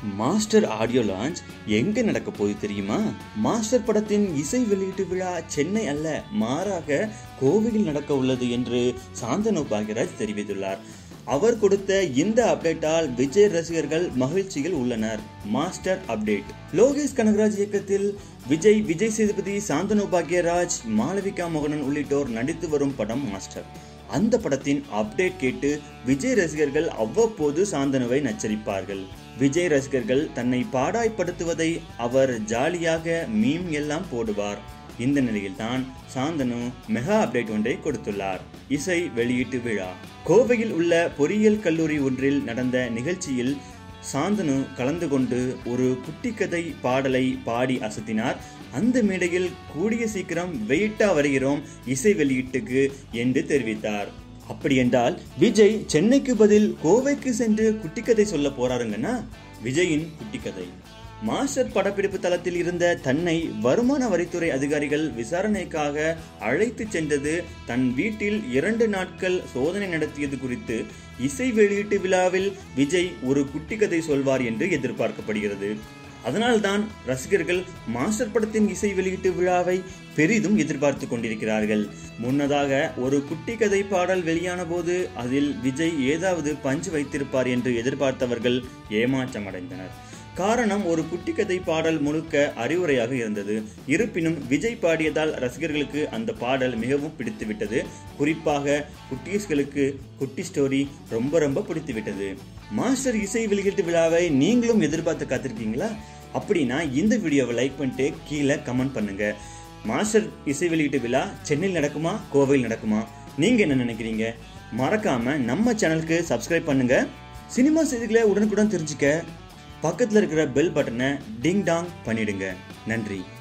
master audio launch எங்க நடக்க போகுது தெரியுமா மாஸ்டர் படத்தின் இசை வெளியீட்டு விழா சென்னை அல்ல மாறாக கோவையில் நடக்க உள்ளது என்று சாந்தனு பாக்யராஜ் தெரிவித்துள்ளார் அவர் கொடுத்த இந்த அப்டேட்டால் விஜய் ரசிகர்கள் மகிழ்ச்சியில் உள்ளனர் மாஸ்டர் அப்டேட் லோகேஷ் கனகராஜ் இயக்கத்தில் விஜய் விஜய் சேதுபதி சாந்தனு பாக்யராஜ் மாளவிகா மோகனன் உள்ளிட்டோர் நடித்து வரும் படம் மாஸ்டர் அந்த படத்தின் அப்டேட் கேட்டு விஜய் ரசிகர்கள் அவ்வப்போது சாந்தனுவை நச்சரிப்பார்கள் விஜய் ரசிகர்கள் தன்னை பாடாய்ப்படுத்துவதை அவர் ஜாலியாக மீம் எல்லாம் போடுவார் இந்த நிலையில்தான் சாந்தனு மெகா அப்டேட் ஒன்றை கொடுத்துள்ளார் இசை வெளியீட்டு விழா கோவையில் உள்ள பொறியியல் கல்லூரி ஒன்றில் நடந்த நிகழ்ச்சியில் சாந்தனு கலந்து கொண்டு ஒரு குட்டி கதை பாடலை பாடி அசத்தினார் அந்த மேடையில் கூடிய சீக்கிரம் வெயிட்டா வருகிறோம் இசை வெளியீட்டுக்கு என்று தெரிவித்தார் அப்படி என்றால் விஜய் சென்னைக்கு பதில் கோவைக்கு சென்று குட்டிக்கதை சொல்ல போறாருங்கன்னா விஜயின் குட்டிக்கதை மாஸ்டர் படப்பிடிப்பு தளத்தில் இருந்த தன்னை வருமான வரித்துறை அதிகாரிகள் விசாரணைக்காக அழைத்து சென்றது தன் வீட்டில் இரண்டு நாட்கள் சோதனை நடத்தியது குறித்து இசை வெளியீட்டு விழாவில் விஜய் ஒரு குட்டி கதை சொல்வார் என்று எதிர்பார்க்கப்படுகிறது அதனால்தான் ரசிகர்கள் மாஸ்டர் படத்தின் இசை வெளியீட்டு விழாவை பெரிதும் எதிர்பார்த்து கொண்டிருக்கிறார்கள் முன்னதாக ஒரு குட்டி கதை பாடல் வெளியான போது அதில் விஜய் ஏதாவது பஞ்சு வைத்திருப்பார் என்று எதிர்பார்த்தவர்கள் ஏமாற்றமடைந்தனர் காரணம் ஒரு குட்டி கதை பாடல் முழுக்க அறிவுரையாக இருந்தது இருப்பினும் விஜய் பாடியதால் ரசிகர்களுக்கு அந்த பாடல் மிகவும் பிடித்துவிட்டது குறிப்பாக குட்டீஸ்களுக்கு குட்டி ஸ்டோரி ரொம்ப ரொம்ப பிடித்துவிட்டது மாஸ்டர் இசை வெளியீட்டு விழாவை நீங்களும் எதிர்பார்த்து காத்திருக்கீங்களா அப்படின்னா இந்த வீடியோவை லைக் பண்ணிட்டு கீழே கமெண்ட் பண்ணுங்க மாஸ்டர் இசை வெளியீட்டு விழா சென்னையில் நடக்குமா கோவையில் நடக்குமா நீங்க என்ன நினைக்கிறீங்க மறக்காம நம்ம சேனலுக்கு சப்ஸ்கிரைப் பண்ணுங்க சினிமா செய்திகளை உடனுக்குடன் தெரிஞ்சுக்க பக்கத்தில் இருக்கிற பெல் பட்டனை டிங் டாங் பண்ணிடுங்க நன்றி